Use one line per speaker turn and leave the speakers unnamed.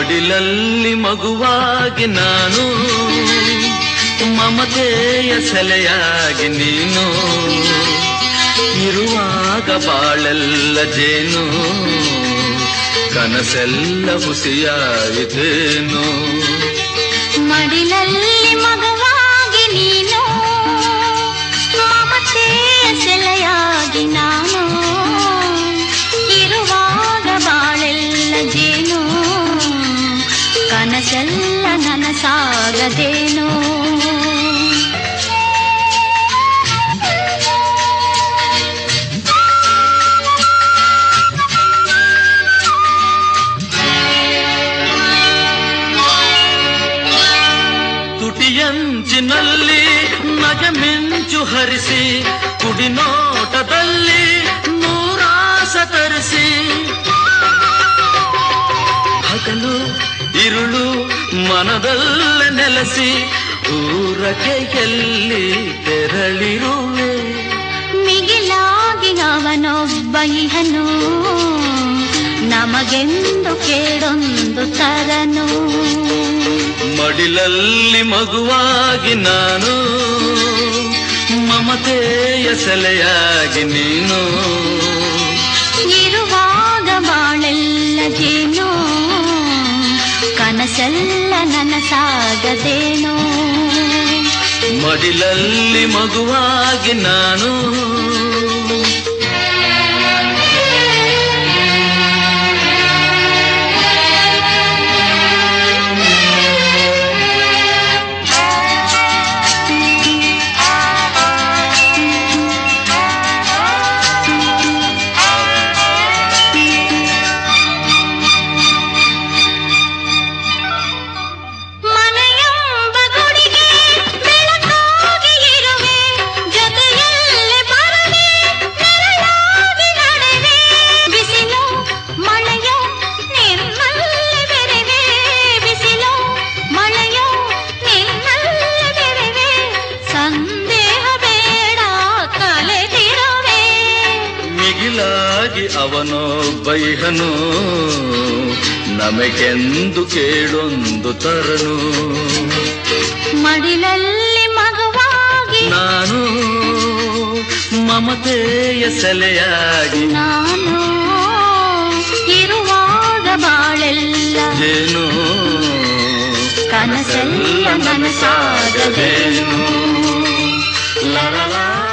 ಮಡಿಲಲ್ಲಿ ಮಗುವಾಗಿ ನಾನು ಮಮತೆಯ ಸೆಲೆಯಾಗಿ ನೀನು ಇರುವಾಗ ಬಾಳೆಲ್ಲ ಜೇನು ಕನಸೆಲ್ಲ ಹುಸಿಯಾಯಿತೇನು
ಮಡಿಲಲ್ಲಿ ಮಗವಾಗಿ ನೀನು ಮಮತೆಯ ಸೆಲೆಯಾಗಿ ನಾನು ಇರುವಾಗ ಬಾಳೆಲ್ಲ ಜೇನು ಕನಸೆಲ್ಲ ನನಸಾಗದೇನು
ತುಟಿಯಂಚಿನಲ್ಲಿ ನಗೆ ಮಿಂಚು ಹರಿಸಿ ಕುಡಿನೋಟದಲ್ಲಿ ನೂರಾಸ ತರಿಸಿ ಹಗಲು ಇರುಳು ಮನದಲ್ಲೇ ನೆಲೆಸಿ ಊರಕ್ಕೆ ಎಲ್ಲಿ ತೆರಳಿರುವೆ
ಮಿಗಿಲಾಗಿ ಅವನೊಬ್ಬ ಇಹನು ನಮಗೆಂದು ಕೇಳೊಂದು ತರನು
ಮಡಿಲಲ್ಲಿ ಮಗುವಾಗಿ ನಾನು ಮಮತೆಯ ಸೆಲೆಯಾಗಿ ನೀನು
ಇರುವಾಗ ಬಾಳೆಲ್ಲ ಜೇನು ಕನಸೆಲ್ಲ ನನಸಾಗದೇನು
ಮಡಿಲಲ್ಲಿ ಮಗುವಾಗಿ ನಾನು
ಮನೆಯೆಂಬ ಗುಡಿಗೆ ಬೆಳಕಾಗಿ ಇರುವೆ ಜೊತೆಯಲ್ಲಿ ಬರುವೆ ನೆರಳಾಗಿ ನಡೆವೆ ಬಿಸಿಲು ಮಳೆಯೋ ನಿನ್ನಲ್ಲಿ ಬೆರೆವೆ ಬಿಸಿಲು ಮಳೆಯೋ ನಿನ್ನಲ್ಲಿ ಬೆರೆವೆ ಸಂದೇಹ ಬೇಡ ಕಲೆದಿರುವೆ
ಮಿಗಿಲಾಗಿ ಅವನೋ ಬೈಹನು ನಮಗೆಂದು ಕೇಳೊಂದು ತರನು
ಮಡಿಲಲ್ಲಿ ಮಗುವಾಗಿ
ನಾನು ಮಮತೆಯ ಸೆಲೆಯಾಗಿ
ನಾನು ಇರುವಾಗ ಬಾಳೆಲ್ಲ
ಏನು
ಕನಸೆಲ್ಲ ನನಸಾಗದೇನು
ಲರಲಾ